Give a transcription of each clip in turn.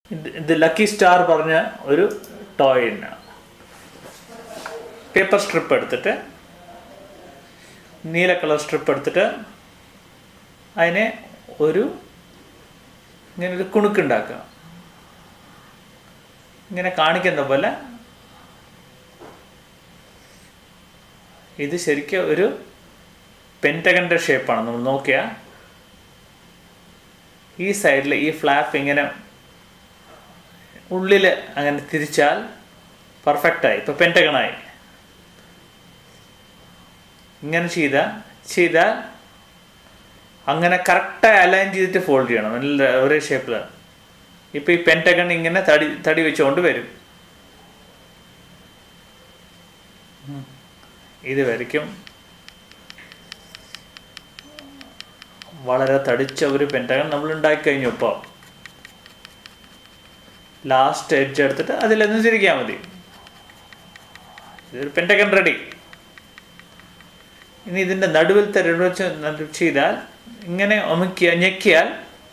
ഇത് ഇത് lucky star പറഞ്ഞ ഒരു ടോയിന് പേപ്പർ സ്ട്രിപ്പ് എടുത്തിട്ട് നീല കളർ സ്ട്രിപ്പ് എടുത്തിട്ട് അതിനെ ഒരു ഇങ്ങനെ ഒരു കുണുക്കുണ്ടാക്കുക ഇങ്ങനെ കാണിക്കുന്ന പോലെ ഇത് ശരിക്കും ഒരു പെൻറ്റഗൻ്റെ ഷേപ്പാണ് നമ്മൾ നോക്കിയാൽ ഈ സൈഡിൽ ഈ ഫ്ലാപ്പ് ഇങ്ങനെ ഉള്ളിൽ അങ്ങനെ തിരിച്ചാൽ പെർഫെക്റ്റായി ഇപ്പോൾ പെൻറ്റഗണായി ഇങ്ങനെ ചെയ്ത ചെയ്താൽ അങ്ങനെ കറക്റ്റായി അലൈൻ ചെയ്തിട്ട് ഫോൾഡ് ചെയ്യണം നല്ല ഒരേ ഷേപ്പിൽ ഇപ്പോൾ ഈ പെൻറ്റഗൺ ഇങ്ങനെ തടി തടി വെച്ചുകൊണ്ട് വരും ഉം. ഇത് വരയ്ക്കും വളരെ തടിച്ച ഒരു പെൻറ്റഗൺ നമ്മൾ ഉണ്ടാക്കി കഴിഞ്ഞു ഇപ്പോൾ ലാസ്റ്റ് എഡ്ജ് എടുത്തിട്ട് അതിലൊന്ന് തിരിക്കാൻ മതി ഇതൊരു പെൻറ്റഗൺ റെഡി ഇനി ഇതിൻ്റെ നടുവിലത്തെ രണ്ട് വെച്ച് നടുവ് ചെയ്താൽ ഇങ്ങനെ ഒമുക്കിയ ഞെക്കിയാൽ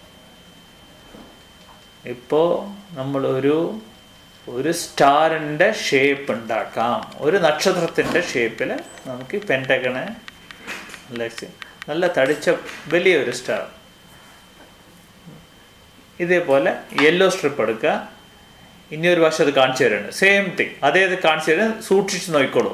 ഇപ്പോൾ നമ്മൾ ഒരു ഒരു സ്റ്റാറിൻ്റെ ഷേപ്പ് ഉണ്ടാക്കാം ഒരു നക്ഷത്രത്തിൻ്റെ ഷേപ്പിൽ നമുക്ക് ഈ പെൻറ്റഗണ് നല്ല തടിച്ച വലിയൊരു സ്റ്റാർ ഇതേപോലെ യെല്ലോ സ്ട്രിപ്പ് എടുക്കുക ഇനി ഒരു വശം അത് കാണിച്ചു തരുന്നുണ്ട് സെയിം തിങ് അതേ ഇത് കാണിച്ചു തരാൻ സൂക്ഷിച്ച് നോക്കിക്കോളൂ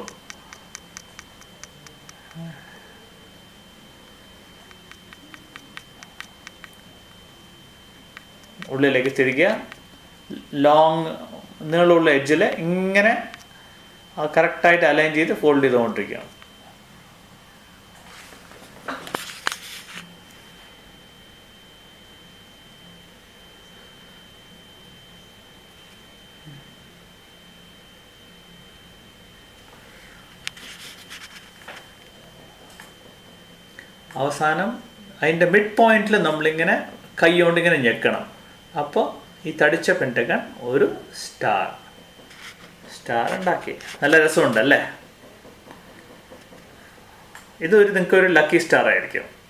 ഉള്ളിലേക്ക് തിരിക്കുക ലോങ് നീളമുള്ള എഡ്ജിൽ ഇങ്ങനെ കറക്റ്റായിട്ട് അലൈൻ ചെയ്ത് ഫോൾഡ് ചെയ്തുകൊണ്ടിരിക്കുക അവസാനം അതിൻ്റെ മിഡ് പോയിന്റിൽ നമ്മളിങ്ങനെ കൈ കൊണ്ട് ഇങ്ങനെ ഞെക്കണം അപ്പോൾ ഈ തടിച്ച പെൻറ്റഗൺ ഒരു സ്റ്റാർ സ്റ്റാർ ഉണ്ടാക്കി നല്ല രസമുണ്ടല്ലേ ഇതൊരു നിങ്ങൾക്ക് ഒരു ലക്കി സ്റ്റാർ ആയിരിക്കും